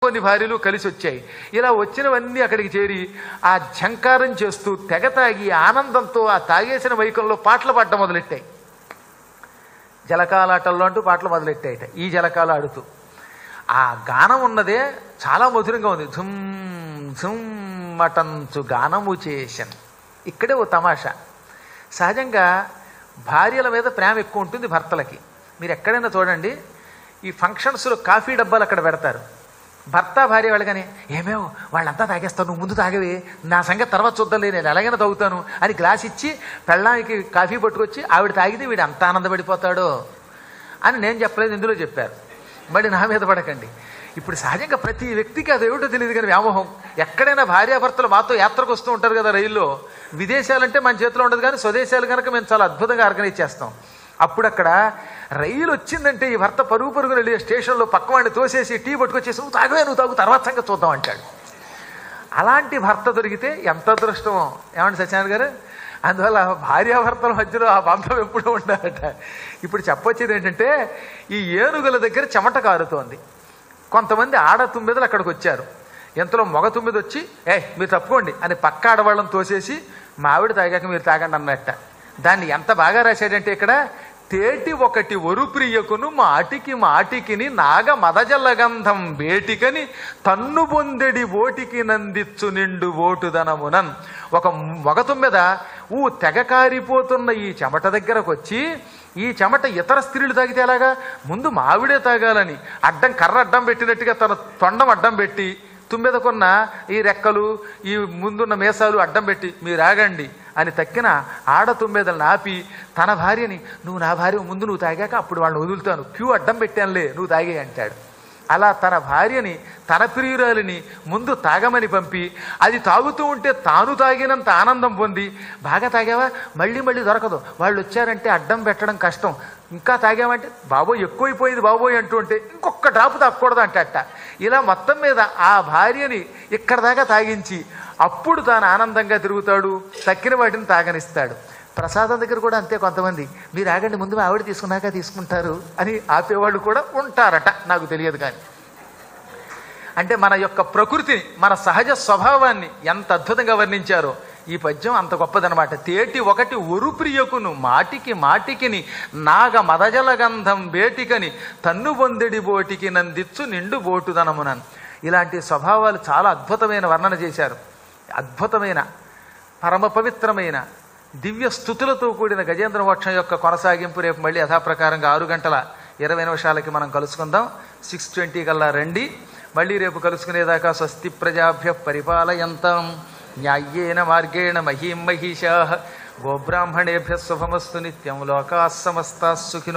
కొన్ని భార్యలు కలిసి వచ్చాయి ఇలా వచ్చినవన్నీ అక్కడికి చేరి ఆ ఝంకారం చేస్తూ తెగ తాగి ఆనందంతో ఆ తాగేసిన వైకంలో పాటలు పాడటం మొదలెట్టాయి జలకాలాటల్లో అంటూ పాటలు మొదలెట్టాయట ఈ జలకాలు ఆడుతూ ఆ గానం ఉన్నదే చాలా మధురంగా ఉంది ఝుమ్ ఝుమ్ మటంచు గానము చేషన్ ఇక్కడే ఓ తమాషా సహజంగా భార్యల మీద ప్రేమ ఎక్కువ ఉంటుంది భర్తలకి మీరు ఎక్కడైనా చూడండి ఈ ఫంక్షన్స్లో కాఫీ డబ్బాలు అక్కడ పెడతారు భర్త భార్య వాళ్ళగానే ఏమేవో వాళ్ళంతా తాగేస్తాను నువ్వు ముందు తాగవే నా సంగతి తర్వాత చూద్దాంలే నేను ఎలాగైనా తాగుతాను అని గ్లాస్ ఇచ్చి పెళ్ళానికి కాఫీ పట్టుకొచ్చి ఆవిడ తాగితే వీడు అంత ఆనందపడిపోతాడో అని నేను చెప్పలేదు ఇందులో చెప్పారు మళ్ళీ నా మీద పడకండి ఇప్పుడు సహజంగా ప్రతి వ్యక్తికి అది ఏమిటో తెలియదు కానీ వ్యామోహం ఎక్కడైనా భార్యాభర్తలు మాతో యాత్రకు వస్తూ ఉంటారు కదా రైల్లో విదేశాలంటే మన చేతిలో ఉండదు కానీ స్వదేశాలు కనుక మేము చాలా అద్భుతంగా ఆర్గనైజ్ చేస్తాం అప్పుడు అక్కడ రైలు వచ్చిందంటే ఈ భర్త పరుగు పరుగున వెళ్ళి స్టేషన్లో పక్కవాడిని తోసేసి టీ పట్టుకొచ్చేసి నువ్వు తాగవే నువ్వు తాగు తర్వాత సంగతి చూద్దాం అంటాడు అలాంటి భర్త దొరికితే ఎంత అదృష్టమో ఏమండి సత్యనారాయణ గారు అందువల్ల భార్యాభర్తల మధ్యలో ఆ బంధం ఎప్పుడూ ఉండాలట ఇప్పుడు చెప్పొచ్చేది ఏంటంటే ఈ ఏనుగుల దగ్గర చెమట కారుతోంది కొంతమంది ఆడ తుమ్మిదలు అక్కడికి వచ్చారు ఎంతలో మగ తుమ్మిది వచ్చి ఏ మీరు తప్పుకోండి అని పక్క ఆడవాళ్ళని తోసేసి మా ఆవిడ తాగాక మీరు తాగండి అన్నట్ట దాన్ని ఎంత బాగా రాశాడంటే ఇక్కడ తేటి ఒకటి ఒరుప్రియకును మాటికి మాటికిని నాగ మదజల్లగంధం వేటికని తన్ను పొందెడి ఓటికి నందిచ్చు నిండు ఓటుదనమునన్ ఒక మొగతం మీద ఊ తెగ కారిపోతున్న ఈ చెమట దగ్గరకు వచ్చి ఈ చెమట ఇతర స్త్రీలు తాగితే ఎలాగా ముందు మావిడే తాగాలని అడ్డం కర్ర అడ్డం పెట్టినట్టుగా తన తొండం అడ్డం పెట్టి తుమ్మెదకున్న ఈ రెక్కలు ఈ ముందున్న మేసాలు అడ్డం పెట్టి మీరు ఆగండి అని తక్కిన ఆడ తుమ్మెదలను ఆపి తన భార్యని నువ్వు నా భార్య ముందు నువ్వు తాగాక అప్పుడు వాళ్ళని వదులుతాను క్యూ అడ్డం పెట్టానులే నువ్వు తాగే అంటాడు అలా తన భార్యని తన ప్రియురాలిని ముందు తాగమని పంపి అది తాగుతూ ఉంటే తాను తాగినంత ఆనందం పొంది బాగా తాగావా మళ్ళీ మళ్ళీ దొరకదు వాళ్ళు వచ్చారంటే అడ్డం పెట్టడం కష్టం ఇంకా తాగామంటే బాబోయ్ ఎక్కువైపోయింది బాబోయ్ అంటూ ఉంటే ఇంకొక డ్రాపు తాగకూడదు అంటట ఇలా మొత్తం మీద ఆ భార్యని ఇక్కడ దాకా తాగించి అప్పుడు తాను ఆనందంగా తిరుగుతాడు తక్కిన వాటిని తాగనిస్తాడు ప్రసాదం దగ్గర కూడా అంతే కొంతమంది మీరు ఆగండి ముందు ఆవిడ తీసుకున్నాక తీసుకుంటారు అని ఆపేవాళ్ళు కూడా ఉంటారట నాకు తెలియదు కానీ అంటే మన యొక్క ప్రకృతిని మన సహజ స్వభావాన్ని ఎంత అద్భుతంగా వర్ణించారో ఈ పద్యం అంత గొప్పదనమాట తేటి ఒకటి ఒరుప్రియకును మాటికి మాటికిని నాగ మదజల గంధం బేటికని తన్ను పొందెడి బోటికి నందిచ్చు నిండు బోటుదనమునన్ ఇలాంటి స్వభావాలు చాలా అద్భుతమైన వర్ణన చేశారు అద్భుతమైన పరమ పవిత్రమైన దివ్య స్థుతులతో కూడిన గజేంద్ర మోక్షం యొక్క కొనసాగింపు రేపు మళ్ళీ యథాప్రకారంగా ఆరు గంటల ఇరవై నిమిషాలకి మనం కలుసుకుందాం సిక్స్ ట్వంటీ కల్లా రండి మళ్ళీ రేపు కలుసుకునేదాకా స్వస్తి ప్రజాభ్య పరిపాలయంతాం న్యాయేన మార్గేణ మహీం మహిషా గోబ్రాహ్మణేభ్య శుభమస్తు నిత్యం లోకా సమస్తా సుఖినో